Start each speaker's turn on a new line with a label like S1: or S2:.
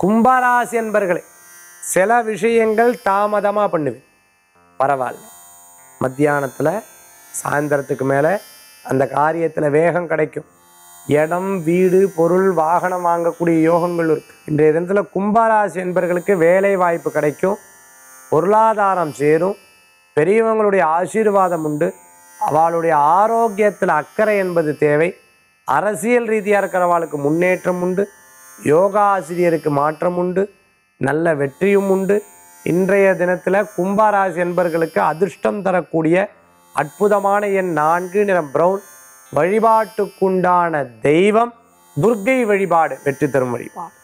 S1: கும்பராசி என்பர்களே சில விஷயங்கள் தாமதமாக பண்ணுவேன் பரவாயில்ல மத்தியானத்தில் சாயந்தரத்துக்கு மேலே அந்த காரியத்தில் வேகம் கிடைக்கும் இடம் வீடு பொருள் வாகனம் வாங்கக்கூடிய யோகங்கள் இருக்கு இன்றைய தினத்தில் கும்பராசி என்பர்களுக்கு வேலை வாய்ப்பு கிடைக்கும் பொருளாதாரம் சேரும் பெரியவங்களுடைய ஆசீர்வாதம் உண்டு அவளுடைய ஆரோக்கியத்தில் அக்கறை என்பது தேவை அரசியல் ரீதியாக இருக்கிறவாளுக்கு முன்னேற்றம் உண்டு யோகா ஆசிரியருக்கு மாற்றம் உண்டு நல்ல வெற்றியும் உண்டு இன்றைய தினத்தில் கும்பராசி என்பர்களுக்கு அதிர்ஷ்டம் தரக்கூடிய அற்புதமான எண் நான்கு நிறம் பிரவுன் வழிபாட்டுக்குண்டான தெய்வம் துர்க்கை வழிபாடு வெற்றி தரும் வழிபாடு